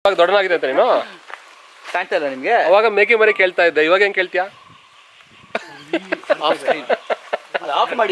ಇವಾಗ ದೊಡ್ಡನಾಗಿದೆ ಅಂತ ನೀನು ಕಾಣ್ತಾ ಇಲ್ಲ ನಿಮ್ಗೆ ಅವಾಗ ಮೇಕೆ ಮರಿ ಕೇಳ್ತಾ ಇದ್ದೆ ಇವಾಗ ಹೆಂಗ್ ಕೇಳ್ತೀಯಾ ಆಫ್ ಸ್ಕ್ರೀನ್ ಆಫ್ ಮಾಡಿ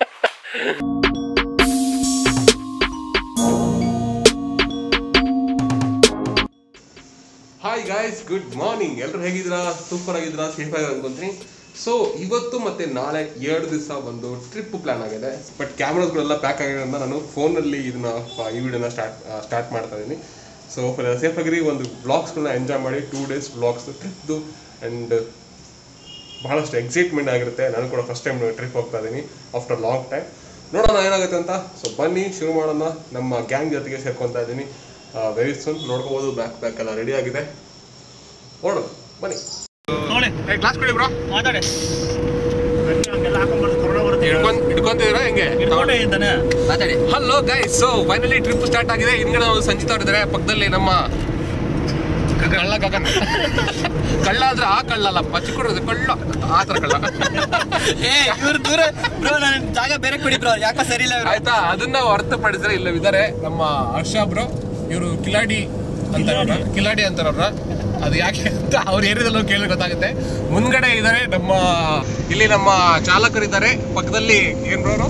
ಹಾಯ್ ಗಾಯ್ಸ್ ಗುಡ್ ಮಾರ್ನಿಂಗ್ ಎಲ್ಲರೂ ಹೇಗಿದ್ದೀರಾ ಸೂಪರ್ ಆಗಿದ್ದೀರಾ ಸೇಫ್ ಆಗಿ ಅನ್ಕೊಂತೀನಿ ಸೊ ಇವತ್ತು ಮತ್ತೆ ನಾಳೆ ಎರಡು ದಿವಸ ಒಂದು ಟ್ರಿಪ್ ಪ್ಲಾನ್ ಆಗಿದೆ ಬಟ್ ಕ್ಯಾಮ್ರಾಸ್ಗಳೆಲ್ಲ ಪ್ಯಾಕ್ ಆಗಿರೋದ್ರಿಂದ ನಾನು ಫೋನಲ್ಲಿ ಇದನ್ನ ಆ, ಈ ವಿಡಿಯೋನ ಸ್ಟಾರ್ಟ್ ಸ್ಟಾರ್ಟ್ ಮಾಡ್ತಾ ಇದ್ದೀನಿ ಸೊ ಸೇಫ್ ಆಗಿರಿ ಒಂದು ಬ್ಲಾಗ್ಸ್ಗಳನ್ನ ಎಂಜಾಯ್ ಮಾಡಿ ಟೂ ಡೇಸ್ ಬ್ಲಾಗ್ಸ್ ಟ್ರಿಪ್ದು ಆ್ಯಂಡ್ ಬಹಳಷ್ಟು ಎಕ್ಸೈಟ್ಮೆಂಟ್ ಆಗಿರುತ್ತೆ ನಾನು ಕೂಡ ಫಸ್ಟ್ ಟೈಮ್ ಟ್ರಿಪ್ ಹೋಗ್ತಾ ಇದ್ದೀನಿ ಆಫ್ಟರ್ ಲಾಂಗ್ ಟೈಮ್ ನೋಡೋಣ ಏನಾಗುತ್ತೆ ಅಂತ ಸೊ ಬನ್ನಿ ಶುರು ಮಾಡೋಣ ನಮ್ಮ ಗ್ಯಾಂಗ್ ಜೊತೆಗೆ ಸೇರ್ಕೊತಾ ಇದ್ದೀನಿ ವೆರಿ ಸೂನ್ ನೋಡ್ಕೋಬೋದು ಬ್ಯಾಕ್ ಬ್ಯಾಕ್ ಎಲ್ಲ ರೆಡಿ ಆಗಿದೆ ನೋಡೋಣ ಬನ್ನಿ ಕ್ಲಾಸ್ ಕೊಡಿ ಬ್ರೋ ಮಾತಾಡಿ ಹಂಗೆಲ್ಲ ಹಾಕೊಂಡ್ಬಾರ್ದು ಕೊರೋನಾ ಬರುತ್ತೆ ಹಿಡ್ಕೊಂಡ್ ಹಿಡ್ಕೊಂತಿದ್ದೀರಾ ಹೆಂಗೆ ಹಿಡ್ಕೊಂಡೆ ಇದ್ದಾನೆ ಮಾತಾಡಿ hello guys so finally trip start ಆಗಿದೆ ಹಿಂದ್ಗಡೆ ನಾವು ಸಂಜಿತ್ ಅವರಿದ್ದಾರೆ ಪಕ್ಕದಲ್ಲಿ ನಮ್ಮ ಕಳ್ಳ ಗಗನ್ ಕಳ್ಳ ಅಂದ್ರೆ ಆ ಕಳ್ಳ ಅಲ್ಲ ಪಚ್ಚಿಕೊಡೋದು ಕಳ್ಳ ಆ ಥರ ಕಳ್ಳ ಏ ಇವ್ರು ದೂರ ಬ್ರೋ ನಾನು ಜಾಗ ಬೇರೆ ಕೊಡಿ ಬ್ರೋ ಯಾಕೋ ಸರಿ ಇಲ್ಲ ಇವ್ರು ಆಯ್ತಾ ಅದನ್ನ ಹೊರತುಪಡಿಸಿದ್ರೆ ಇಲ್ಲ ಇದಾರೆ ನಮ್ಮ ಹರ್ಷ ಬ್ರೋ ಇವರು ಕಿಲಾಡಿ ಅಂತಾರವ್ರ ಕಿಲಾಡಿ ಅಂತಾರವ್ರ ಅದು ಯಾಕೆ ಅಂತ ಅವ್ರ ಏರಿಯಾದಲ್ಲೂ ಕೇಳಿ ಗೊತ್ತಾಗುತ್ತೆ ಮುಂದ್ಗಡೆ ಇದಾರೆ ನಮ್ಮ ಇಲ್ಲಿ ನಮ್ಮ ಚಾಲಕರಿದ್ದಾರೆ ಪಕ್ಕದಲ್ಲಿ ಏನ್ ಬ್ರೋ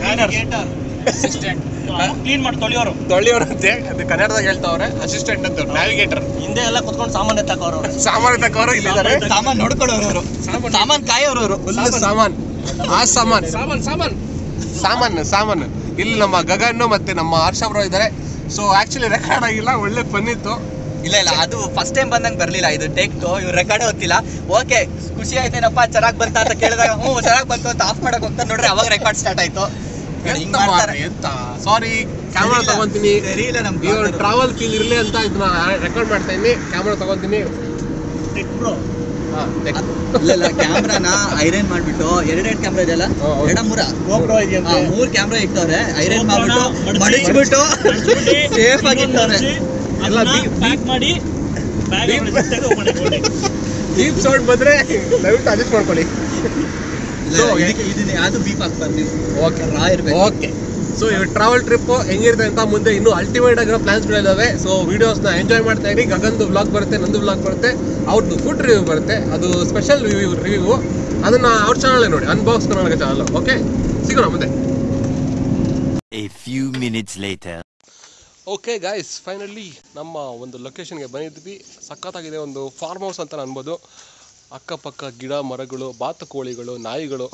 ಕ್ಲೀನ್ ಮಾಡಿ ತೊಳಿಯೋರು ತೊಳ್ಳಿಯವರಂತೆ ಅದು ಕನ್ನಡದಾಗ ಹೇಳ್ತಾವ್ರೆ ಅಸಿಸ್ಟೆಂಟ್ ಅಂತ ನ್ಯಾವಿಗೇಟರ್ ಹಿಂದೆ ಎಲ್ಲ ಕುತ್ಕೊಂಡು ಸಾಮಾನ್ಯ ತಗೋರು ಸಾಮಾನ್ಯ ತಕ್ಕವರು ಇಲ್ಲಿದ್ದಾರೆ ಸಾಮಾನ್ ನೋಡ್ಕೊಳ್ಳೋರು ಅವರು ಸಾಮಾನ್ ಕಾಯೋರು ಅವರು ಫುಲ್ ಸಾಮಾನ್ ಆ ಸಾಮಾನ್ ಸಾಮಾನ್ ಸಾಮಾನ್ ಸಾಮಾನ್ ಸಾಮಾನ್ ಇಲ್ಲಿ ನಮ್ಮ ಗಗನ್ ಮತ್ತೆ ನಮ್ಮ ಹರ್ಷ ಬ್ರೋ ಇದ್ದಾರೆ ಸೊ ಆಕ್ಚುಲಿ ರೆಕಾರ್ಡ್ ಆಗಿಲ್ಲ ಒಳ್ಳೆ ಫನ್ ಇತ್ತು ಇಲ್ಲ ಇಲ್ಲ ಅದು ಫಸ್ಟ್ ಟೈಮ್ ಬಂದಂಗ್ ಬರ್ಲಿಲ್ಲ ಇದು ಟೇಕ್ ಇವ್ರು ರೆಕಾರ್ಡ್ ಗೊತ್ತಿಲ್ಲ ಓಕೆ ಖುಷಿ ಆಯ್ತೇನಪ್ಪ ಚೆನ್ನಾಗ್ ಬಂತ ಅಂತ ಕೇಳಿದಾಗ ಹ್ಞೂ ಚೆನ್ನಾಗ್ ಬಂತು ಅಂತ ಆಫ್ ಮಾಡಕ್ ಹೋಗ್ತಾರೆ ನೋಡ್ರಿ ಅವಾಗ ರೆಕಾರ್ಡ್ ಸ್ಟಾರ್ಟ್ ಆಯ್ತು ಹಿಂಗ್ ಎಂತ ಮಾಡ್ತಾರೆ ಮಾಡ್ರಿ, ಎಂತ ಸಾರಿ ಕ್ಯಾಮ್ರಾ ತಗೊಂತೀನಿ ಸರಿ ಇಲ್ಲ ನಮ್ ಇವ್ರು ಟ್ರಾವೆಲ್ ಕೀಲ್ ಇರ್ಲಿ ಅಂತ ಇದನ್ನ ರೆಕಾರ್ಡ್ ಮಾಡ್ತಾ ಇದೀನಿ ಕ್ಯಾಮ್ರಾ ತಗೊಂತೀನಿ ಬ್ರೋ ಹಾ, ತೆಗ್- ಇಲ್ಲ ಇಲ್ಲ ಕ್ಯಾಮ್ರಾನ ಐರನ್ ಮಾಡ್ಬಿಟ್ಟು ಎರಡೆರಡು ಕ್ಯಾಮ್ರಾ ಇದೆಯಲ್ಲ ಹಾ, ಹೌದು. ಎರಡ ಮೂರ GoPro ಇದೆಯಂತೆ. ಹಾ, ಮೂರ್ ಕ್ಯಾಮ್ರಾ ಇಟ್ಟವ್ರೆ ಐರನ್ GoPro ನ ಮಾಡ್ಬಿಟ್ಟು ಮಡ್ಚಿ- ಮಡಚ್ಬಿಟ್ಟು ಮಡ್ಚ್ಬಿಟ್ಟು ಸೇಫ್ ಆಗಿ ಇನ್ನೊಂದು ಇಟ್ಟವ್ರೆ ಮಡ್ಚಿ ಎಲ್ಲ ಅದನ್ನ ಬೀ- ಪ್ಯಾಕ್ ಮಾಡಿ ಬ್ಯಾಗ್ ಮಾಡಿ ಡೀಪ್ ಸೌಂಡ್ ಬಂದ್ರೆ ದಯವಿಟ್ಟು ಅಡ್ಜಸ್ಟ್ ಮಾಡ್ಕೊಳ್ಳಿ ಇಲ್ಲ, So, ಇದಕ್ಕೆ ಇದನ್ನ ಯಾವ್ದು ಬೀಪ್ ಹಾಕ್ಬಾರ್ದು ನೀವು ಓಕೆ ರಾ ಇರ್ಬೇಕು ಓಕೆ ಸೊ ಇವಾಗ ಟ್ರಾವೆಲ್ ಟ್ರಿಪ್ ಹೆಂಗಿರುತ್ತೆ ಅಂತ ಮುಂದೆ ಇನ್ನೂ ಅಲ್ಟಿಮೇಟ್ ಆಗಿರೋ ಪ್ಲಾನ್ಸ್ಗಳಿದಾವೆ ಸೊ ವಿಡಿಯೋಸ್ನ ಎಂಜಾಯ್ ಮಾಡ್ತಾ ಇರಿ ಗಗನ್ದು ಬ್ಲಾಗ್ ಬರುತ್ತೆ ನಂದು ಬ್ಲಾಗ್ ಬರುತ್ತೆ ಅವ್ರದ್ದು ಫುಡ್ ರಿವ್ಯೂ ಬರುತ್ತೆ ಅದು ಸ್ಪೆಷಲ್ ರಿವ್ಯೂ ರಿವ್ಯೂ ಅದನ್ನ ಅವ್ರ ಚಾನಲ್ ನೋಡಿ ಅನ್ಬಾಕ್ಸ್ ಕರ್ನಾಟಕ ಚಾನಲ್ ಓಕೆ ಸಿಗೋಣ ಮುಂದೆ A few minutes later. Okay guys finally ನಮ್ಮ ಒಂದು ಲೊಕೇಶನ್ಗೆ ಬಂದಿದ್ವಿ ಸಖತ್ತಾಗಿದೆ ಒಂದು ಫಾರ್ಮ್ ಹೌಸ್ ಅಂತ ಅನ್ಬೋದು ಅಕ್ಕಪಕ್ಕ ಗಿಡ ಮರಗಳು ಬಾತುಕೋಳಿಗಳು ನಾಯಿಗಳು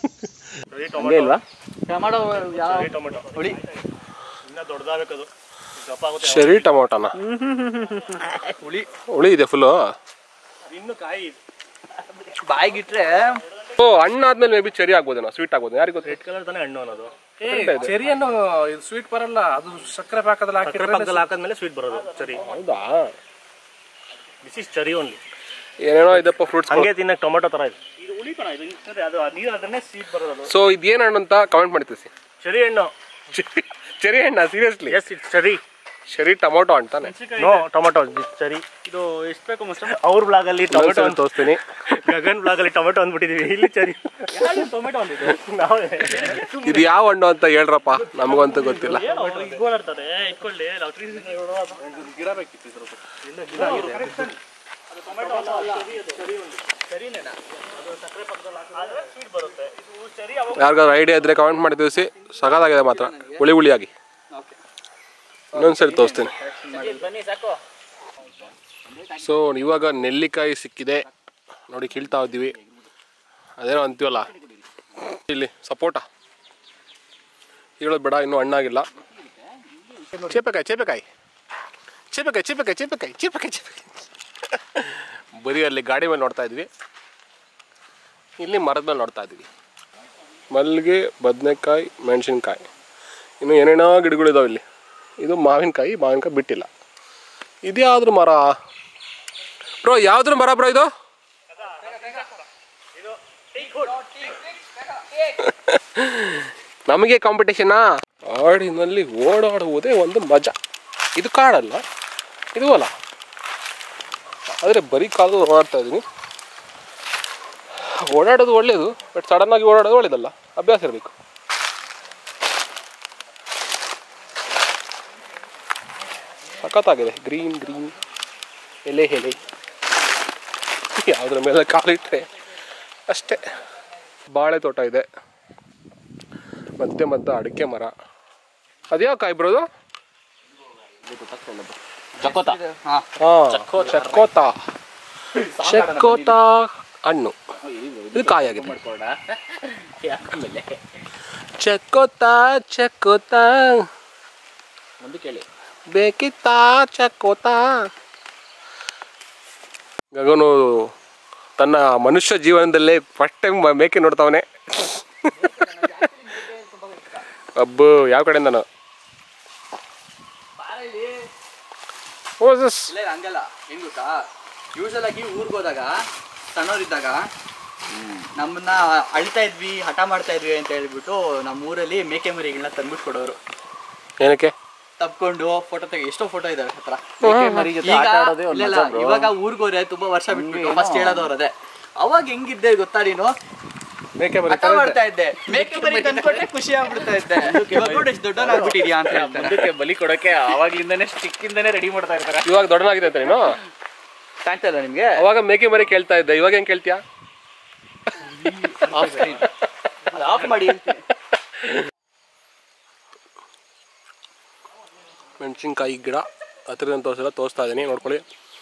ಟೊಮಾಟೊ ಟೊಮೆಟೊ ಹುಳಿ ಇನ್ನ ದೊಡ್ಡದಾಗಬೇಕದು ದಪ್ಪ ಆಗುತ್ತೆ ಶರಿ ಟೊಮೊಟೊನ ಹುಳಿ ಹುಳಿ ಇದೆ ಫುಲ್ಲು ಇನ್ನು ಕಾಯಿ ಬಾಯಿಗಿಟ್ರೆ ಓ ಹಣ್ಣಾದ್ಮೇಲೆ ಮೇ ಬಿ ಚೆರಿ ಆಗ್ಬೋದೇನೋ ಸ್ವೀಟ್ ಆಗ್ಬೋದು ಯಾರಿಗೆ ಗೊತ್ತು ರೆಡ್ ಕಲರ್ ತಾನೇ ಹಣ್ಣು ಅನ್ನೋದು ಚೆರಿಯನ್ನು ಸ್ವೀಟ್ ಬರಲ್ಲ ಅದು ಸಕ್ಕರೆ ಪಾಕದಲ್ಲಿ ಸಕ್ಕರೆ ಹಾಕಿದ್ರೆ ಪಾಕದಲ್ಲಿ ಹಾಕಿದ್ಮೇಲೆ ಸ್ವೀಟ್ ಬರೋದು ಸರಿ ಹೌದಾ ದಿಸ್ ಇಸ್ ಚರಿ ಓನ್ಲಿ ಏನೇನೋ ಇದಪ್ಪ ಫ್ರೂಟ್ಸ್ ಹಂಗೆ ತಿನ್ನಕ್ಕೆ ಟೊಮೆಟೊ ತರ ಇದೆ ಇದು ಹುಳಿ ತರ ಇದು ಸರಿ ಅದು ನೀರು ಅದನ್ನೇ ಸ್ವೀಟ್ ಬರೋದು ಸೊ ಇದೇನು ಹಣ್ಣು ಅಂತ ಕಮೆಂಟ್ ಮಾಡಿ ತಿಳಿಸಿ ಚರಿ ಹಣ್ಣು ಚೆರಿ ಹಣ್ಣ ಸೀರಿಯಸ್ಲಿ ಎಸ್ ಇಟ್ಸ್ ಚರಿ ಶರಿ ಟೊಮೊಟೊ ಅಂತಾನೆ ನೋ ಟೊಮೆಟೊ ಚರಿ ಇದು ಎಷ್ಟು ಬೇಕು ಮಾಸ್ಟರ್ ಅವ್ರ ಬ್ಲಾಗ್ ಅಲ್ಲಿ ಟೊಮೆಟೊ ಟೊಮೊಟೊ ಅಂತ ತೋರಿಸ್ತೀನಿ ಗಗನ್ ಬ್ಲಾಗ್ ಅಲ್ಲಿ ಟೊಮೆಟೊ ಅಂದ್ಬಿಟ್ಟಿದೀವಿ ಇಲ್ಲಿ ಚರಿ ಟೊಮೆಟೊ ಅಂದಿದ್ದು ನಾವೇ ಇದು ಯಾವ ಹಣ್ಣು ಅಂತ ಹೇಳ್ರಪ್ಪ ನಮಗಂತೂ ಗೊತ್ತಿಲ್ಲ ಇಟ್ಕೊಳ್ಳಾಡ್ತಾರೆ ಇಟ್ಕೊಳ್ಳಿ ನಾವು ಟ್ರೀ ಗಿಡ ಬೇಕಿತ್ತು ಯಾರಿಗಾದ್ರು ಐಡಿಯಾ ಇದ್ರೆ ಕಮೆಂಟ್ ಮಾಡಿ ತಿಳಿಸಿ ಸಗದಾಗಿದೆ ಮಾತ್ರ ಹುಳಿ ಹುಳಿಯಾಗಿ ಇನ್ನೊಂದ್ಸರಿ ತೋರಿಸ್ತೀನಿ ಸೊ ಇವಾಗ ನೆಲ್ಲಿಕಾಯಿ ಸಿಕ್ಕಿದೆ ನೋಡಿ ಕೀಳ್ತಾ ಇದ್ದೀವಿ ಅದೇನೋ ಅಂತೀವಲ್ಲ ಇಲ್ಲಿ ಸಪೋಟ ಹೇಳೋದು ಬೇಡ ಇನ್ನೂ ಹಣ್ಣಾಗಿಲ್ಲ ಚೇಪೆಕಾಯಿ ಚೇಪೆಕಾಯಿ ಚೇಪೆಕಾಯಿ ಚೇಪೆಕಾಯಿ ಚೇಪೆಕಾಯಿ ಚೇಪೆಕಾಯಿ ಚೇಪೆಕಾಯಿ ಬರೀ ಅಲ್ಲಿ ಗಾಡಿ ಮೇಲೆ ನೋಡ್ತಾ ಇದ್ವಿ ಇಲ್ಲಿ ಮರದ ಮೇಲೆ ನೋಡ್ತಾ ಇದ್ವಿ ಮಲ್ಲಿಗೆ ಬದನೆಕಾಯಿ ಮೆಣಸಿನ್ಕಾಯಿ ಇನ್ನು ಏನೇನೋ ಗಿಡಗಳಿದಾವೆ ಇಲ್ಲಿ ಇದು ಮಾವಿನಕಾಯಿ ಮಾವಿನಕಾಯಿ ಬಿಟ್ಟಿಲ್ಲ ಇದ್ಯಾವ್ದ್ರ ಮರ ಬ್ರೋ ಯಾವ್ದ್ರ ಮರ ಬ್ರೋ ಇದು ನಮಗೆ ಕಾಂಪಿಟೇಷನಾ ಕಾಡಿನಲ್ಲಿ ಓಡಾಡುವುದೇ ಒಂದು ಮಜಾ ಇದು ಕಾಡಲ್ಲ ಇದು ಅಲ್ಲ ಆದರೆ ಬರೀ ಕಾಲದಲ್ಲಿ ಓಡಾಡ್ತಾ ಇದ್ದೀನಿ ಓಡಾಡೋದು ಒಳ್ಳೇದು ಬಟ್ ಸಡನ್ ಆಗಿ ಓಡಾಡೋದು ಒಳ್ಳೇದಲ್ಲ ಅಭ್ಯಾಸ ಇರಬೇಕು ಸಖತ್ತಾಗಿದೆ ಗ್ರೀನ್ ಗ್ರೀನ್ ಎಲೆ ಎಲೆ ಯಾವುದ್ರ ಮೇಲೆ ಕಾಲಿಟ್ಟರೆ ಅಷ್ಟೇ ಬಾಳೆ ತೋಟ ಇದೆ ಮತ್ತೆ ಮತ್ತೆ ಅಡಿಕೆ ಮರ ಅದ್ಯಾವ ಕಾಯಿ ಬರೋದು ಚಕೋತ ಹಾ ಹಾಂ ಚಕ್ಕೋತ ಚಕ್ಕೋತ ಹಣ್ಣು ಇದು ಕಾಯಾಗಿದೆ ಚಕ್ಕೋತ ಚಕ್ಕೋತ ಮುಂದೆ ಕೇಳಿ ಬೇಕಿತ್ತ ಚಕ್ಕೋತ ಗಗನು ತನ್ನ ಮನುಷ್ಯ ಜೀವನದಲ್ಲೇ ಫಸ್ಟ್ ಟೈಮ್ ಮೇಕೆ ನೋಡ್ತಾವನೆ ಅಬ್ಬು ಯಾವ ಕಡೆಯಿಂದ ನಾನು ಓ ಜಸ್ ಇಲ್ಲ ಇಲ್ಲ, ಹಂಗಲ್ಲ ಹೆಂಗ್ ಗೊತ್ತಾ ಯೂಶಲ್ ಆಗಿ ಊರ್ಗ್ ಹೋದಾಗ ಸಣ್ಣವರಿದ್ದಾಗ ನಮ್ಮನ್ನ ಅಳ್ತಾ ಇದ್ವಿ ಹಠ ಮಾಡ್ತಾ ಇದ್ವಿ ಅಂತ ಹೇಳ್ಬಿಟ್ಟು ನಮ್ಮ ಊರಲ್ಲಿ ಮೇಕೆ ಮರಿಗಳನ್ನ ತಂದ್ಬಿಟ್ಟು ಕೊಡೋರು ಏನಕ್ಕೆ ತಪ್ಕೊಂಡು ಫೋಟೋ ತೆಗಿ ಎಷ್ಟೋ ಫೋಟೋ ಇದಾವೆ ಹತ್ರ ಮರಿ ಜೊತೆ ಈಗ ಆಟ ಆಡೋದೇ ಒಂದು ಇಲ್ಲ, ಮಜಾ ಇಲ್ಲ, bro. ಇವಾಗ ಊರ್ಗ್ ಹೋದ್ರೆ ತುಂಬಾ ವರ್ಷ ಬಿಟ್ಬಿಟ್ಟು ಫಸ್ಟ್ ಹೇಳೋದವ್ರು ಅದೇ ಅವಾಗ ಹೆಂಗಿದ್ದೆ ಗೊತ್ತಾ ನೀನು ಮೇಕೆ ಹಠ ಮಾಡ್ತಾ ಇದ್ದೆ ಮೇಕೆ ಮರಿ ತಂದ್ಕೊಟ್ರೆ ಖುಷಿ ಆಗ್ಬಿಡ್ತಾ ಇದ್ದೆ ಇವಾಗ ನೋಡಿ ಎಷ್ಟು ದೊಡ್ಡವನಾಗ್ಬಿಟ್ಟಿದ್ಯಾ ಅಂತ ಹೇಳ್ತಾರೆ ಮುಂದಕ್ಕೆ ಬಲಿ ಕೊಡಕ್ಕೆ ಆವಾಗ್ಲಿಂದಾನೆ ಸ್ಟಿಕ್ಕಿಂದಾನೆ ರೆಡಿ ಮಾಡ್ತಾ ಇರ್ತಾರೆ ಇವಾಗ ದೊಡ್ಡನಾಗಿದೆ ಅಂತ ನೀನು ಕಾಣ್ತಾ ಇಲ್ಲ ನಿಮ್ಗೆ ಅವಾಗ ಮೇಕೆ ಮರಿ ಕೇಳ್ತಾ ಇದ್ದೆ ಇವಾಗ ಹೆಂಗ್ ಕೇಳ್ತೀಯಾ ಆಫ್ ಸ್ಕ್ರೀನ್ ಆಫ್ ಮಾಡಿ ಮೆಣಸಿನ್ಕಾಯಿ ಗಿಡ ಹತ್ತಿರದಿಂದ ತೋರಿಸಿಲ್ಲ ತೋರಿಸ್ತಾ ಇದ್ದೀನಿ ನೋಡ್ಕೊಳ್ಳಿ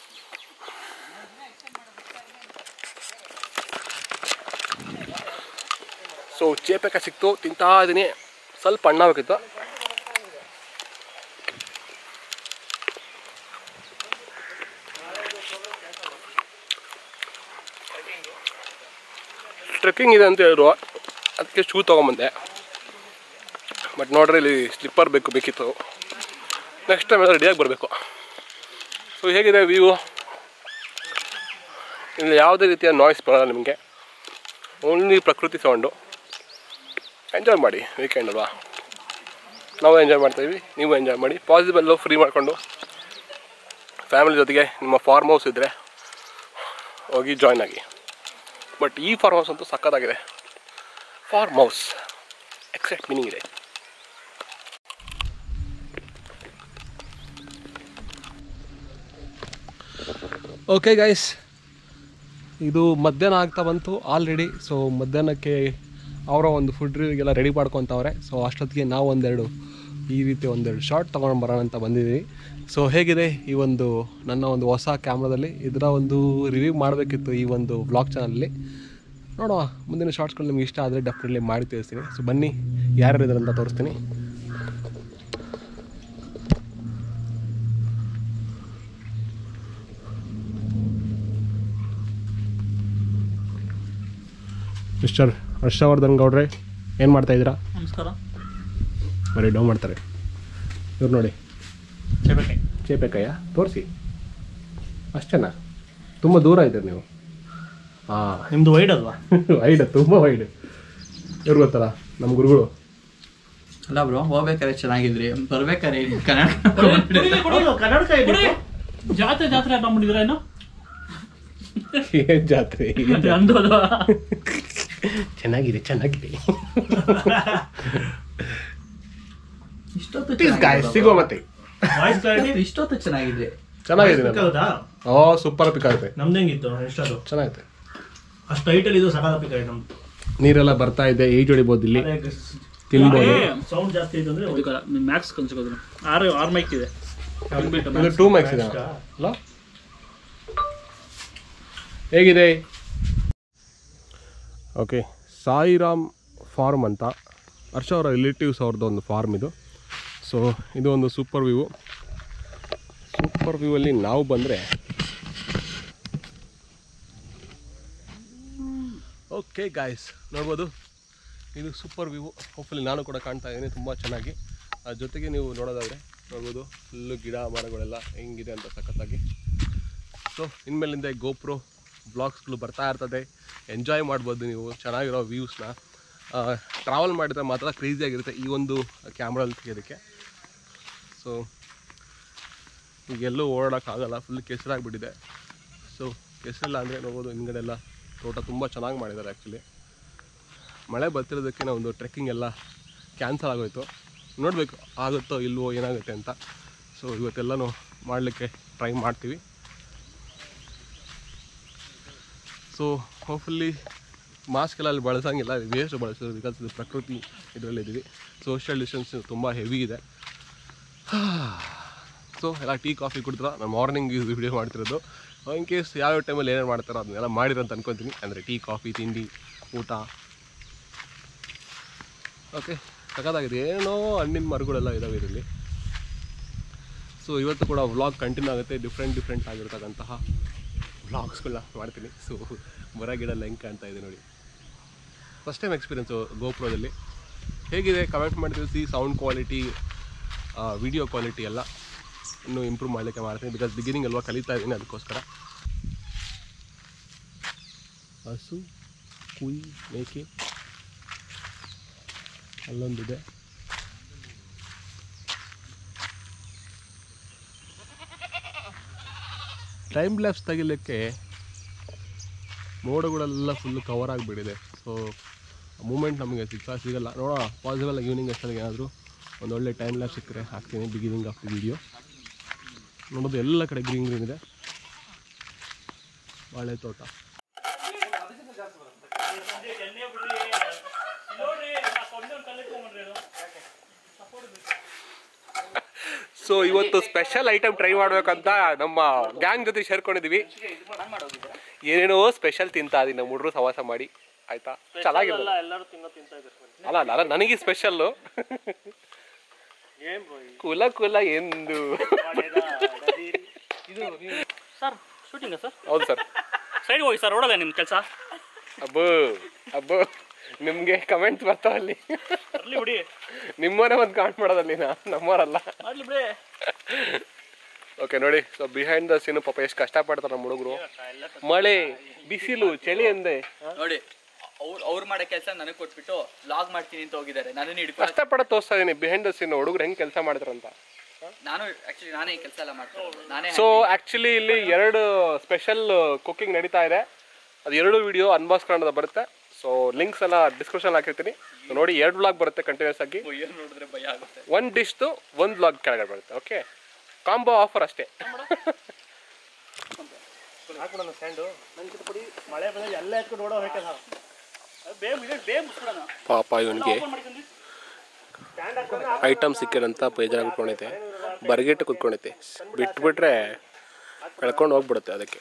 ಸೊ ಚೇಪೆಕಾಯಿ ಸಿಕ್ತು ತಿಂತಾ ಇದ್ದೀನಿ ಸ್ವಲ್ಪ ಹಣ್ಣಾಗಬೇಕಿತ್ತು ಟ್ರೆಕ್ಕಿಂಗ್ ಇದೆ ಅಂತ ಹೇಳಿದ್ರು ಅದಕ್ಕೆ ಶೂ ತೊಗೊಂಬಂದೆ ಬಟ್ ನೋಡ್ರಿ ಇಲ್ಲಿ ಸ್ಲಿಪ್ಪರ್ ಬೇಕು ಬೇಕಿತ್ತು ನೆಕ್ಸ್ಟ್ ಟೈಮ್ ಎಲ್ಲ ರೆಡಿಯಾಗಿ ಬರಬೇಕು ಸೊ ಹೇಗಿದೆ ವ್ಯೂ ಇಲ್ಲಿ ಯಾವುದೇ ರೀತಿಯ ನಾಯ್ಸ್ ಬರಲ್ಲ ನಿಮಗೆ ಓನ್ಲಿ ಪ್ರಕೃತಿ ಸೌಂಡು ಎಂಜಾಯ್ ಮಾಡಿ ವೀಕೆಂಡ್ ಅಲ್ವಾ ನಾವು ಎಂಜಾಯ್ ಮಾಡ್ತಾಯಿದ್ವಿ ನೀವು ಎಂಜಾಯ್ ಮಾಡಿ ಪಾಸಿಬಲ್ಲು ಫ್ರೀ ಮಾಡಿಕೊಂಡು ಫ್ಯಾಮಿಲಿ ಜೊತೆಗೆ ನಿಮ್ಮ ಫಾರ್ಮ್ ಹೌಸ್ ಇದ್ದರೆ ಹೋಗಿ ಜಾಯ್ನ್ ಆಗಿ ಬಟ್ ಈ ಫಾರ್ಮ್ ಹೌಸ್ ಅಂತೂ ಸಕ್ಕತ್ತಾಗಿದೆ ಫಾರ್ಮ್ ಹೌಸ್ ಎಕ್ಸಾಕ್ಟ್ ಮೀನಿಂಗ್ ಇದೆ ಓಕೆ ಗೈಸ್ ಇದು ಮಧ್ಯಾಹ್ನ ಆಗ್ತಾ ಬಂತು ಆಲ್ರೆಡಿ ಸೊ ಮಧ್ಯಾಹ್ನಕ್ಕೆ ಅವರ ಒಂದು ಫುಡ್ ರಿವ್ಯೂಗೆಲ್ಲ ರೆಡಿ ಮಾಡ್ಕೊತವ್ರೆ ಸೊ ಅಷ್ಟೊತ್ತಿಗೆ ನಾವು ಒಂದೆರಡು ಈ ರೀತಿ ಒಂದೆರಡು ಶಾರ್ಟ್ ತೊಗೊಂಡು ಬರೋಣ ಅಂತ ಬಂದಿದ್ದೀವಿ ಸೊ ಹೇಗಿದೆ ಈ ಒಂದು ನನ್ನ ಒಂದು ಹೊಸ ಕ್ಯಾಮ್ರಾದಲ್ಲಿ ಇದರ ಒಂದು ರಿವ್ಯೂ ಮಾಡಬೇಕಿತ್ತು ಈ ಒಂದು ಬ್ಲಾಗ್ ಚಾನಲಲ್ಲಿ ನೋಡುವ ಮುಂದಿನ ಶಾರ್ಟ್ಸ್ಗಳು ನಿಮ್ಗೆ ಇಷ್ಟ ಆದರೆ ಡೆಫಿನೆಟ್ಲಿ ಮಾಡಿ ತಿಳಿಸ್ತೀನಿ ಸೊ ಬನ್ನಿ ಯಾರ್ಯಾರು ಇದ್ದಾರೆ ಅಂತ ತೋರಿಸ್ತೀನಿ ಮಿಸ್ಟರ್ ಹರ್ಷವರ್ಧನ್ ಗೌಡ್ರೆ ಏನು ಮಾಡ್ತಾ ಇದ್ದೀರಾ ನಮಸ್ಕಾರ ಬರೀ ಡೌ ಮಾಡ್ತಾರೆ ಇವ್ರು ನೋಡಿ ಚೇಪೆಕಾಯಿ ಚೇಪೆಕಾಯ ತೋರಿಸಿ ಅಷ್ಟೇನಾ ತುಂಬ ದೂರ ಇದ್ದೀರಿ ನೀವು ಹಾಂ ನಿಮ್ದು ವೈಡ್ ಅಲ್ವಾ ವೈಡ್ ತುಂಬ ವೈಡ್ ಇವ್ರು ಗೊತ್ತಲ್ಲ ನಮ್ಮ ಗುರುಗಳು ಅಲ್ಲ ಬ್ರೋ ಹೋಗ್ಬೇಕಾದ್ರೆ ಚೆನ್ನಾಗಿದ್ರಿ ಬರ್ಬೇಕಾದ್ರೆ ಕನ್ನಡ ಕನ್ನಡಕ ಜಾತ್ರೆ ಜಾತ್ರೆ ಆಟ ಮಾಡಿದ್ರ ಏನು ಏನು ಜಾತ್ರೆ ಅಂದು ಅಲ್ವಾ ಚೆನ್ನಾಗಿದೆ ಚೆನ್ನಾಗಿದೆ ಇಷ್ಟೊತ್ತು ಪ್ಲೀಸ್ ಗಾಯಸ್ ಸಿಗುವ ಮತ್ತೆ ವಾಯ್ಸ್ ಕ್ಲಾರಿಟಿ ಇಷ್ಟೊತ್ತು ಚೆನ್ನಾಗಿದೆ ಚೆನ್ನಾಗಿದೆ ನಾನು ಹೌದಾ ಓ ಸೂಪರ್ ಪಿಕ್ ಆಗುತ್ತೆ ನಮ್ದು ಹೆಂಗಿತ್ತು ಎಷ್ಟದು ಚೆನ್ನಾಗೈತೆ ಅಷ್ಟು ಹೈಟಲ್ಲಿ ಇದು ಸಕಾಲ ಪಿಕ್ ಆಯ್ತು ನಮ್ದು ನೀರೆಲ್ಲ ಬರ್ತಾ ಇದೆ ಈಜು ಹೊಡಿಬೋದು ಇಲ್ಲಿ ತಿನ್ಬೋದು ಸೌಂಡ್ ಜಾಸ್ತಿ ಇದೆ ಅಂದ್ರೆ ಮ್ಯಾಕ್ಸ್ ಕನ್ಸ್ಕೋದ್ರು ಆರು ಆರು ಮೈಕ್ ಇದೆ ಇದು ಟೂ ಮ್ಯಾಕ್ಸ್ ಇದೆ ಅಲ್ಲ ಹೇಗಿದೆ ಓಕೆ ಸಾಯಿರಾಮ್ ಫಾರ್ಮ್ ಅಂತ ಹರ್ಷ ಅವರ ರಿಲೇಟಿವ್ಸ್ ಅವ್ರದ್ದು ಒಂದು ಫಾರ್ಮ್ ಇದು ಸೊ ಇದು ಒಂದು ಸೂಪರ್ ವ್ಯೂ ಸೂಪರ್ ವ್ಯೂವಲ್ಲಿ ನಾವು ಬಂದರೆ ಓಕೆ ಗಾಯ್ಸ್ ನೋಡ್ಬೋದು ಇದು ಸೂಪರ್ ವ್ಯೂ ಹೋಪ್ಫುಲಿ ನಾನು ಕೂಡ ಕಾಣ್ತಾ ಇದ್ದೀನಿ ತುಂಬ ಚೆನ್ನಾಗಿ ಅದ್ರ ಜೊತೆಗೆ ನೀವು ನೋಡೋದಾದರೆ ನೋಡ್ಬೋದು ಫುಲ್ಲು ಗಿಡ ಮರಗಳೆಲ್ಲ ಹೆಂಗಿದೆ ಅಂತ ಸಖತ್ತಾಗಿ ಸೊ ಇನ್ಮೇಲಿಂದ ಗೋಪ್ರೋ ಬ್ಲಾಗ್ಸ್ಗಳು ಬರ್ತಾ ಇರ್ತದೆ ಎಂಜಾಯ್ ಮಾಡ್ಬೋದು ನೀವು ಚೆನ್ನಾಗಿರೋ ವ್ಯೂಸ್ನ ಟ್ರಾವೆಲ್ ಮಾಡಿದ್ರೆ ಮಾತ್ರ ಕ್ರೇಜಿಯಾಗಿರುತ್ತೆ ಈ ಒಂದು ಕ್ಯಾಮ್ರಲ್ಲಿ ತೆಗೆಯೋದಕ್ಕೆ ಸೊ ಈಗೆಲ್ಲೂ ಓಡಾಡೋಕ್ಕಾಗಲ್ಲ ಫುಲ್ ಕೆಸರಾಗಿಬಿಟ್ಟಿದೆ ಸೊ ಕೆಸರಿಲ್ಲ ಅಂದರೆ ನೋಡ್ಬೋದು ಹಿಂದ್ಗಡೆ ಎಲ್ಲ ತೋಟ ತುಂಬ ಚೆನ್ನಾಗಿ ಮಾಡಿದ್ದಾರೆ ಆ್ಯಕ್ಚುಲಿ ಮಳೆ ಬರ್ತಿರೋದಕ್ಕೆ ಒಂದು ಟ್ರೆಕ್ಕಿಂಗ್ ಎಲ್ಲ ಕ್ಯಾನ್ಸಲ್ ಆಗೋಯ್ತು ನೋಡಬೇಕು ಆಗುತ್ತೋ ಇಲ್ವೋ ಏನಾಗುತ್ತೆ ಅಂತ ಸೊ ಇವತ್ತೆಲ್ಲನೂ ಮಾಡಲಿಕ್ಕೆ ಟ್ರೈ ಮಾಡ್ತೀವಿ ಸೊ ಹೋಪ್ಫುಲ್ಲಿ ಮಾಸ್ಕ್ ಎಲ್ಲ ಅಲ್ಲಿ ಬಳಸಂಗಿಲ್ಲ ವೇಸ್ಟ್ ಬಳಸೋದು ಬಿಕಾಸ್ ಇದು ಪ್ರಕೃತಿ ಇದರಲ್ಲಿದ್ದೀವಿ ಸೋಷಿಯಲ್ ಡಿಸ್ಟೆನ್ಸ್ ತುಂಬ ಹೆವಿ ಇದೆ ಸೊ ಎಲ್ಲ ಟೀ ಕಾಫಿ ಕುಡಿದ್ರ ನಾನು ಮಾರ್ನಿಂಗ್ ಇದು ವಿಡಿಯೋ ಮಾಡ್ತಿರೋದು ಇನ್ ಕೇಸ್ ಯಾವ್ಯಾವ ಟೈಮಲ್ಲಿ ಏನೇನು ಮಾಡ್ತಾರೋ ಅದನ್ನೆಲ್ಲ ಮಾಡಿರೋ ಅಂತ ಅನ್ಕೊತೀನಿ ಅಂದರೆ ಟೀ ಕಾಫಿ ತಿಂಡಿ ಊಟ ಓಕೆ ಸಖತ್ತಾಗಿದೆ ಏನೋ ಹಣ್ಣಿನ ಮರಗಳೆಲ್ಲ ಇದಾವೆ ಇದರಲ್ಲಿ ಸೊ ಇವತ್ತು ಕೂಡ ವ್ಲಾಗ್ ಕಂಟಿನ್ಯೂ ಆಗುತ್ತೆ ಡಿಫ್ರೆಂಟ್ ಡಿಫ್ರೆಂಟ್ ಆಗಿರ್ತಕ್ಕಂತಹ ವ್ಲಾಗ್ಸ್ಗಳನ್ನ ಮಾಡ್ತೀನಿ ಸೊ ಮರ ಗಿಡ ಎಲ್ಲ ಹೆಂಗೆ ಕಾಣ್ತಾ ಇದೆ ನೋಡಿ ಫಸ್ಟ್ ಟೈಮ್ ಎಕ್ಸ್ಪೀರಿಯನ್ಸು ಗೋಪ್ರೋದಲ್ಲಿ ಹೇಗಿದೆ ಕಮೆಂಟ್ ಮಾಡಿ ತಿಳಿಸಿ ಸೌಂಡ್ ಕ್ವಾಲಿಟಿ ವಿಡಿಯೋ ಕ್ವಾಲಿಟಿ ಎಲ್ಲ ಇನ್ನೂ ಇಂಪ್ರೂವ್ ಮಾಡಲಿಕ್ಕೆ ಮಾಡ್ತೀನಿ ಬಿಕಾಸ್ ಬಿಗಿನಿಂಗ್ ಅಲ್ವಾ ಕಲಿತಾ ಇದ್ದೀನಿ ಅದಕ್ಕೋಸ್ಕರ ಹಸು ಕುಯ್ ಮೇಕೆ ಅಲ್ಲೊಂದಿದೆ ಟೈಮ್ ಲ್ಯಾಬ್ಸ್ ತೆಗಿಲಿಕ್ಕೆ ಮೋಡಗಳೆಲ್ಲ ಫುಲ್ಲು ಕವರ್ ಆಗಿಬಿಟ್ಟಿದೆ ಸೊ ಮೂಮೆಂಟ್ ನಮಗೆ ಸಿಕ್ಕ ಸಿಗಲ್ಲ ನೋಡೋಣ ಪಾಸಿಬಲ್ ಈವ್ನಿಂಗ್ ಅಷ್ಟೊತ್ತಿಗೆ ಏನಾದರೂ ಒಂದೊಳ್ಳೆ ಟೈಮ್ ಲ್ಯಾಬ್ ಸಿಕ್ಕರೆ ಹಾಕ್ತೀನಿ ಬಿಗಿನಿಂಗ್ ಆಫ್ ದಿ ವಿಡಿಯೋ ನೋಡೋದು ಎಲ್ಲ ಕಡೆ ಗ್ರೀನ್ ಗ್ರೀನ್ ಇದೆ ಬಾಳೆ ತೋಟ ಸೊ ಇವತ್ತು ಸ್ಪೆಷಲ್ ಐಟಮ್ ಟ್ರೈ ಮಾಡ್ಬೇಕಂತ ನಮ್ಮ ಗ್ಯಾಂಗ್ ಜೊತೆ ಸೇರ್ಕೊಂಡಿದೀವಿ ಏನೇನೋ ಸ್ಪೆಷಲ್ ತಿಂತಾ ಇದೀನಿ ನಮ್ಮ ಹುಡುಗರು ಸವಾಸ ಮಾಡಿ ಆಯ್ತಾ ಚೆನ್ನಾಗಿಲ್ಲ ಎಲ್ಲರೂ ತಿನ್ನೋ ತಿಂತಾ ಇದ್ದಾರೆ ಅಲ್ಲ ಅಲ್ಲ ನನಗೆ ಸ್ಪೆಷಲ್ಲು ಏನ್ ಬ್ರೋ ಕುಲ ಕುಲ ಎಂದು ಸರ್ ಶೂಟಿಂಗ ಸರ್ ಹೌದು ಸರ್ ಸೈಡ್ ಹೋಗಿ ಸರ್ ನೋಡಲ್ಲ ನಿಮ್ಮ ಕೆಲಸ ಅಬ್ಬೋ ಅಬ್ಬೋ ನಿಮ್ಗೆ ಕಮೆಂಟ್ಸ್ ಬರ್ತಾವಲ್ಲಿ ಬರ್ಲಿ ಬಿಡಿ ನಿಮ್ಮನೆ ಒಂದು ಕಾಮೆಂಟ್ ಮಾಡೋದಲ್ಲಿ ನಾ ನಮ್ಮವರಲ್ಲ ಮಾಡ್ಲಿ ಬಿಡಿ ಓಕೆ ನೋಡಿ ಸೊ ಬಿಹೈಂಡ್ ದ ಸೀನು ಪಾಪ ಎಷ್ಟು ಕಷ್ಟಪಡ್ತಾರೆ ನಮ್ಮ ಹುಡುಗರು ಮಳೆ ಬಿಸಿಲು ಚಳಿ ಎಂದೆ ನೋಡಿ ಅವ್ರು ಅವ್ರು ಮಾಡೋ ಕೆಲಸ ನನಗೆ ಕೊಟ್ಬಿಟ್ಟು ಲಾಗ್ ಮಾಡ್ತೀನಿ ಅಂತ ಹೋಗಿದ್ದಾರೆ ನನ್ನನ್ನು ಹಿಡ್ಕೊಂಡು ಕಷ್ಟಪಡ ತೋರಿಸ್ತಾ ಇದೀನಿ ಬಿಹೈಂಡ್ ದ ಸೀನ್ ಹುಡುಗರು ಹೆಂಗೆ ಕೆಲಸ ಮಾಡ್ತಾರಂತ ನಾನು ಆಕ್ಚುಲಿ ನಾನೇ ಈ ಕೆಲಸ ಎಲ್ಲ ಮಾಡ್ತೀನಿ ನಾನೇ ಸೊ ಆಕ್ಚುಲಿ ಇಲ್ಲಿ ಎರಡು ಸ್ಪೆಷಲ್ ಕುಕಿಂಗ್ ನಡೀತಾ ಇದೆ ಅದು ಎರಡು ವಿಡಿಯೋ ಅನ್ಬಾಕ್ಸ್ ಕನ್ನಡದ ಬರುತ್ತೆ ಸೊ ಲಿಂಕ್ಸ್ ಎಲ್ಲ ಡಿಸ್ಕ್ರಿಪ್ಷನ್ ಹಾಕಿರ್ತೀನಿ So ನೋಡಿ ಎರಡು ಬ್ಲಾಗ್ ಬರುತ್ತೆ ಕಂಟಿನ್ಯೂಸ್ ಆಗಿ ಏನು ನೋಡಿದ್ರೆ ಭಯ ಆಗುತ್ತೆ ಒಂದು ಡಿಶ್ದು ಒಂದು ಬ್ಲಾಗ್ ಕೆಳಗಡೆ ಬರುತ್ತೆ ಓಕೆ ಕಾಂಬೋ ಆಫರ್ ಅಷ್ಟೇ ಹಾಕ್ಬಿಡೋಣ ಸ್ಟ್ಯಾಂಡು ನನ್ನ ಕಿತ್ತ ಕೊಡಿ ಮಳೆ ಬಂದಾಗ ಎಲ್ಲ ಎತ್ಕೊಂಡು ಓಡೋ ಬೇಕಲ್ಲ ಬೇಗ ಇದೆ ಬೇಗ ಮುಗಿಸ್ಬಿಡೋಣ ಪಾಪ ಇವನಿಗೆ ಓಪನ್ ಮಾಡ್ಕೊಂಡು ಸ್ಟ್ಯಾಂಡ್ ಹಾಕೊಂಡು ಐಟಮ್ ಸಿಕ್ಕಿರಂತ ಬೇಜಾರಾಗಿ ಕುತ್ಕೊಂಡೈತೆ ಬರ್ಗೆಟ್ಟು ಕುತ್ಕೊಂಡೈತೆ ಬಿಟ್ಬಿಟ್ರೆ ಕಳ್ಕೊಂಡು ಹೋಗ್ಬಿಡುತ್ತೆ ಅದಕ್ಕೆ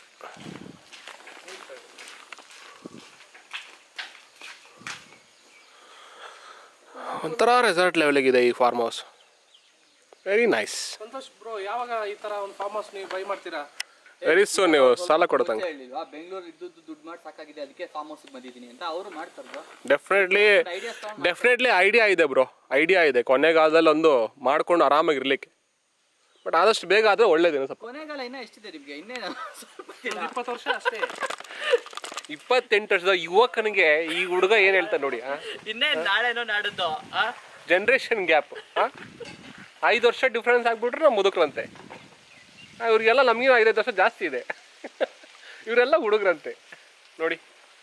ಒಂಥರ ರೆಸಾರ್ಟ್ ಲೆವೆಲಿಗಿದೆ ಈ farm house very nice Santosh bro ಯಾವಾಗ ಈ ತರ ಒಂದು ಫಾರ್ಮ್ ಹೌಸ್ ನೀವು ಬೈ ಮಾಡ್ತೀರಾ ವೆರಿ ಸೋ ನೀವು ಸಾಲ ಕೊಡ್ತಂಗೆ ಹೇಳಿಲ್ವಾ ಬೆಂಗಳೂರು ಇದ್ದದ್ದು ದುಡ್ಡು ಮಾಡಿ ಸಾಕಾಗಿದೆ ಅದಕ್ಕೆ ಫಾರ್ಮ್ ಹೌಸ್ಗೆ ಬಂದಿದ್ದೀನಿ ಅಂತ ಅವರು ಮಾಡ್ತಾರೆ bro. ಡೆಫಿನೆಟ್ಲಿ ಐಡಿಯಾಸ್ ತಗೊಂಡು ಡೆಫಿನೆಟ್ಲಿ ಐಡಿಯಾ ಇದೆ ಬ್ರೋ ಐಡಿಯಾ ಇದೆ ಕೊನೆಗಾಲದಲ್ಲಿ ಒಂದು ಮಾಡ್ಕೊಂಡು ಆರಾಮಾಗಿರ್ಲಿಕ್ಕೆ ಬಟ್ ಆದಷ್ಟು ಬೇಗ ಆದರೆ ಒಳ್ಳೇದೇನು ಸ್ವಲ್ಪ ಕೊನೆಗಾಲ ಇನ್ನೂ ಎಷ್ಟಿದೆ ನಿಮಗೆ ಇನ್ನೇನು ಸ್ವಲ್ಪ ದಿನ. ಒಂದು ಇಪ್ಪತ್ತು ವರ್ಷ ಅಷ್ಟೇ ಇಪ್ಪತ್ತೆಂಟು ವರ್ಷದ ಯುವಕನಿಗೆ ಈ ಹುಡುಗ ಏನು ಹೇಳ್ತಾನೆ ನೋಡಿ ಆ ಇನ್ನೇ ನಾಳೆನೋ ನಾಡದ್ದು ಆ ಜನ್ರೇಷನ್ ಗ್ಯಾಪ್ ಐದು ವರ್ಷ ಡಿಫ್ರೆನ್ಸ್ ಆಗ್ಬಿಟ್ರೆ ನಾವು ಮುದುಕ್ರಂತೆ ಆ, ಇವ್ರಿಗೆಲ್ಲ ನಮಗಿನ ಐದೈದು ವರ್ಷ ಜಾಸ್ತಿ ಇದೆ ಇವರೆಲ್ಲ ಹುಡುಗ್ರಂತೆ ನೋಡಿ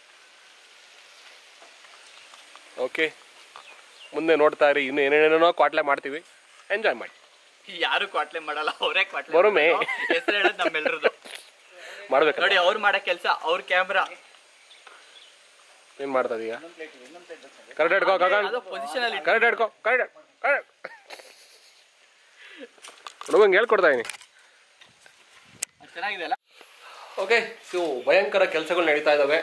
ಓಕೆ ಮುಂದೆ ನೋಡ್ತಾ ಇರಿ ಇನ್ನು ಏನೇನೇನೋ ಕ್ವಾಟ್ಲೆ ಮಾಡ್ತೀವಿ ಎಂಜಾಯ್ ಮಾಡಿ ಯಾರು ಕ್ವಾಟ್ಲೆ ಮಾಡಲ್ಲ ಅವರೇ ಕ್ವಾಟ್ಲೆ ಬರುಮೆ. ಹೆಸರು ಹೇಳೋದು ನಮ್ಮೆಲ್ಲರದು ಮಾಡ್ಬೇಕಲ್ಲ ನೋಡಿ ಅವ್ರು ಮಾಡೋ ಕೆಲಸ ಅವ್ರ ಕ್ಯಾಮ್ರಾ ಏನು ಮಾಡ್ತಾ ಇದೀಯ ಕರೆಕ್ಟ್ ಹಿಡ್ಕೋ ಗಗನ್ ಅದು ಪೊಸಿಷನ್ ಅಲ್ಲಿ ಕರೆಕ್ಟ್ ಹಿಡ್ಕೋ ಕರೆಕ್ಟ್ ಕರೆಕ್ಟ್ ಹುಡುಗಂಗೆ ಹೇಳ್ಕೊಡ್ತಾ ಇದೀನಿ ಚೆನ್ನಾಗಿದೆ ಅಲ್ಲ ಓಕೆ ಸೊ ಭಯಂಕರ ಕೆಲಸಗಳು ನಡೀತಾ ಇದ್ದಾವೆ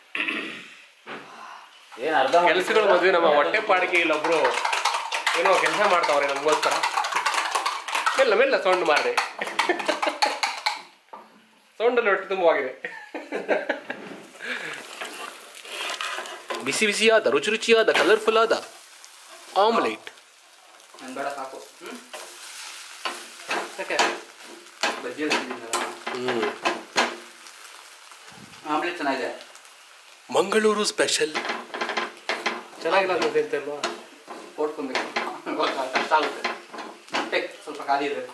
ಏನ್ ಅರ್ಧ ಕೆಲಸಗಳು ಮದುವೆ ನಮ್ಮ ಹೊಟ್ಟೆ ಪಾಡಿಗೆ ಇಲ್ಲೊಬ್ರು ಏನೋ ಕೆಲಸ ಮಾಡ್ತಾವ್ರೆ ನಮಗೋಸ್ಕರ ಮೆಲ್ಲ ಮೆಲ್ಲ ಸೌಂಡ್ ಮಾರ್ರೆ ಸೌಂಡಲ್ಲಿ ಹೊಟ್ಟೆ ತುಂಬವಾಗಿದೆ ಬಿಸಿ ಬಿಸಿಯಾದ ರುಚಿ ರುಚಿಯಾದ ಕಲರ್ಫುಲ್ ಆದ ಆಮ್ಲೆಟ್ ನನ್ ಬೇಡ ಸಾಕು ಹ್ಮ್ ಯಾಕೆ ಬಜ್ಜಿ ಹೇಳ್ತಿದ್ದೀನಲ್ಲ ಹ್ಮ್ ಆಮ್ಲೆಟ್ ಚೆನ್ನಾಗಿದೆ ಮಂಗಳೂರು ಸ್ಪೆಷಲ್ ಚೆನ್ನಾಗಿಲ್ಲ ಅಂತ ಹೇಳ್ತಿಲ್ವಾ ಓಡ್ಕೊಬೇಕು ಕಷ್ಟ ಆಗುತ್ತೆ ಹೊಟ್ಟೆ ಸ್ವಲ್ಪ ಖಾಲಿ ಇರಬೇಕು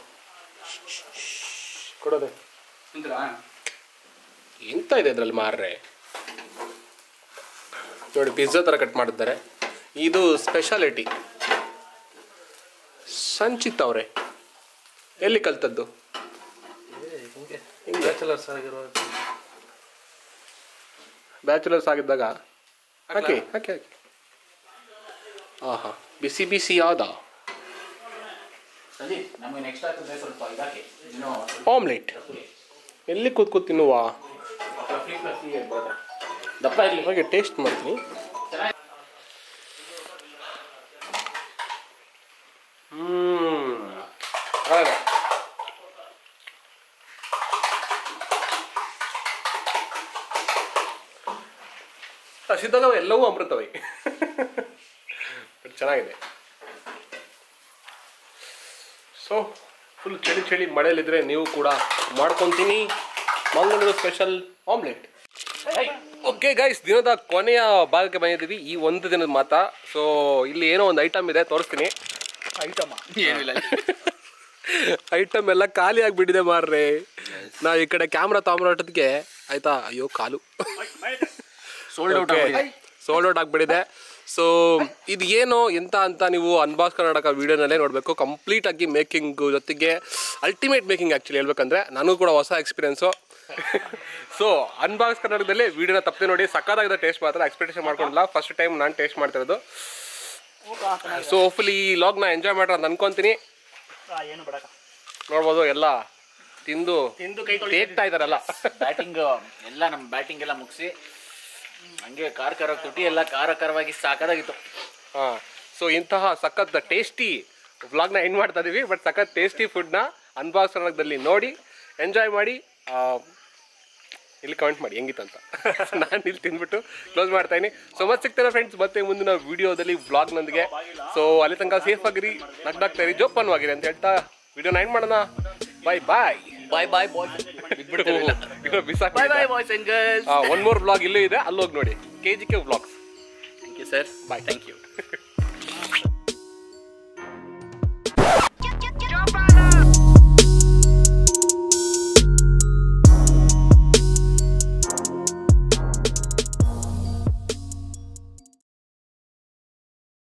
ಕೊಡೋದೆ ತಿಂತೀರಾ ಎಂತ ಇದೆ ಇದ್ರಲ್ಲಿ ಮಾರ್ರೆ ನೋಡಿ ಪಿಜ್ಜಾ ಥರ ಕಟ್ ಮಾಡಿದ್ದಾರೆ ಇದು ಸ್ಪೆಷಾಲಿಟಿ ಸಂಚಿತ್ ಅವರೇ ಎಲ್ಲಿ ಕಲ್ತದ್ದು ಬ್ಯಾಚುಲರ್ಸ್ ಆಗಿರೋ ಬ್ಯಾಚುಲರ್ಸ್ ಆಗಿದ್ದಾಗ ಹಾಕಿ ಹಾಕಿ ಹಾಕಿ ಆಹಾ ಬಿಸಿ ಬಿಸಿ ಯಾವ್ದ ಸರಿ ನಮಗೆ ನೆಕ್ಸ್ಟ್ ಆಗ್ತದೆ ಸ್ವಲ್ಪ ಇದಾಕಿ ಇನ್ನೂ ಆಮ್ಲೆಟ್ ಎಲ್ಲಿ ಕೂತ್ಕೂತ್ ತಿನ್ನುವ ದಪ್ಪ ಇರಲಿ ಹಾಗೆ ಟೇಸ್ಟ್ ಮಾಡ್ತೀನಿ ಹ್ಮ್ ಹಾಗೆ. ಹಸಿದಾಗ ಎಲ್ಲವೂ ಅಮೃತವೇ ಬಟ್ ಚೆನ್ನಾಗಿದೆ ಸೊ ಫುಲ್ ಚಳಿ ಚಳಿ ಮಳೆಯಲ್ಲಿದ್ರೆ ನೀವು ಕೂಡ ಮಾಡ್ಕೊತೀನಿ Mangaluru special omelette okay guys ದಿನದ ಕೊನೆಯ ಭಾಗಕ್ಕೆ ಬಂದಿದ್ದೀವಿ ಈ ಒಂದು ದಿನದ ಮಾತ ಸೊ ಇಲ್ಲಿ ಏನೋ ಒಂದು ಐಟಮ್ ಇದೆ ತೋರಿಸ್ತೀನಿ ಐಟಮ ಏನಿಲ್ಲ ಐಟಮ್ ಎಲ್ಲ ಖಾಲಿ ಆಗಿಬಿಟ್ಟಿದೆ ಮಾರ್ರೆ ನಾವು ಈ ಕಡೆ ಕ್ಯಾಮ್ರಾ ತಗೊಂಬರೋಟಕ್ಕೆ ಆಯ್ತಾ ಅಯ್ಯೋ ಕಾಲು ಸೋಲ್ಡ್ ಔಟ್ ಸೋಲ್ಡ್ ಔಟ್ ಆಗಿಬಿಟ್ಟಿದೆ ಸೊ ಇದು ಏನು ಎಂತ ಅಂತ ನೀವು ಅನ್ಬಾಕ್ಸ್ ಕರ್ನಾಟಕ ವಿಡಿಯೋನಲ್ಲೇ ನೋಡಬೇಕು ಕಂಪ್ಲೀಟ್ ಆಗಿ ಮೇಕಿಂಗ್ ಜೊತೆಗೆ ಅಲ್ಟಿಮೇಟ್ ಮೇಕಿಂಗ್ ಆ್ಯಕ್ಚುಲಿ ಹೇಳ್ಬೇಕಂದ್ರೆ ನನಗೂ ಕೂಡ ಹೊಸ ಎಕ್ಸ್ಪೀರಿಯನ್ಸು ಸೊ ಅನ್ಬಾಕ್ಸ್ ಕನ್ನಡದಲ್ಲಿ ವಿಡಿಯೋನ ತಪ್ಪದೆ ನೋಡಿ ಸಕ್ಕತ್ತಾಗಿದೆ ಟೇಸ್ಟ್ ಮಾತ್ರ ಎಕ್ಸ್ಪೆಕ್ಟೇಷನ್ ಮಾಡ್ಕೊಂಡಿಲ್ಲ ಫಸ್ಟ್ ಟೈಮ್ ನಾನು ಟೇಸ್ಟ್ ಮಾಡ್ತಿರೋದು ಸೊ ಹೋಪ್ಫುಲಿ ಈ ಲಾಗ್ನ ಎಂಜಾಯ್ ಮಾಡ್ರ ಅಂತ ಅನ್ಕೊಂತೀನಿ ಏನು ಬೇಡಕ ನೋಡ್ಬೋದು ಎಲ್ಲ ತಿಂದು ತಿಂದು ಕೈ ತೊಳಿ ತೇಗ್ತಾ ಇದಾರಲ್ಲ ಬ್ಯಾಟಿಂಗ್ ಎಲ್ಲ ನಮ್ಮ ಬ್ಯಾಟಿಂಗ್ ಎಲ್ಲ ಮುಗಿಸಿ ಹಂಗೆ ಖಾರ ಖಾರ ತುಟಿ ಎಲ್ಲ ಖಾರ ಖಾರವಾಗಿ ಸಾಕಾಗಿತ್ತು ಹಾಂ ಸೊ ಇಂತಹ ಸಖತ್ ಟೇಸ್ಟಿ ವ್ಲಾಗ್ನ ಎಂಡ್ ಮಾಡ್ತಾ ಇದೀವಿ ಬಟ್ ಸಖತ್ ಟೇಸ್ಟಿ ಫುಡ್ನ ಅನ್ಬಾಕ್ಸ್ ಕನ್ನಡದಲ್ಲಿ ನೋಡಿ ಎಂಜಾಯ್ ಮಾಡಿ ಆ, ಇಲ್ಲಿ ಕಮೆಂಟ್ ಮಾಡಿ ಹೆಂಗಿತ್ತು ಅಂತ ನಾನು ಇಲ್ಲಿ ತಿಂದ್ಬಿಟ್ಟು ಕ್ಲೋಸ್ ಮಾಡ್ತಾ ಇದೀನಿ ಸೊ ಮತ್ತೆ ಸಿಗ್ತೇನೆ ಫ್ರೆಂಡ್ಸ್ ಮತ್ತೆ ಮುಂದಿನ ವಿಡಿಯೋದಲ್ಲಿ ವ್ಲಾಗ್ನೊಂದಿಗೆ ಸೊ ಅಲ್ಲಿ ತನಕ ಸೇಫ್ ಆಗಿರಿ ನಗ್ನಾಗ್ತಾ ಇರಿ ಜೋಪಾನವಾಗಿರಿ ಅಂತ ಹೇಳ್ತಾ ವಿಡಿಯೋನ ಎಂಡ್ ಮಾಡೋಣ bye bye bye bye bye ಬಿಸಾಕ್ bye bye boys and girls one more blog ಇಲ್ಲೂ ಇದೆ ಅಲ್ಲಿ ಹೋಗಿ ನೋಡಿ K G K vlogs thank you sir bye thank you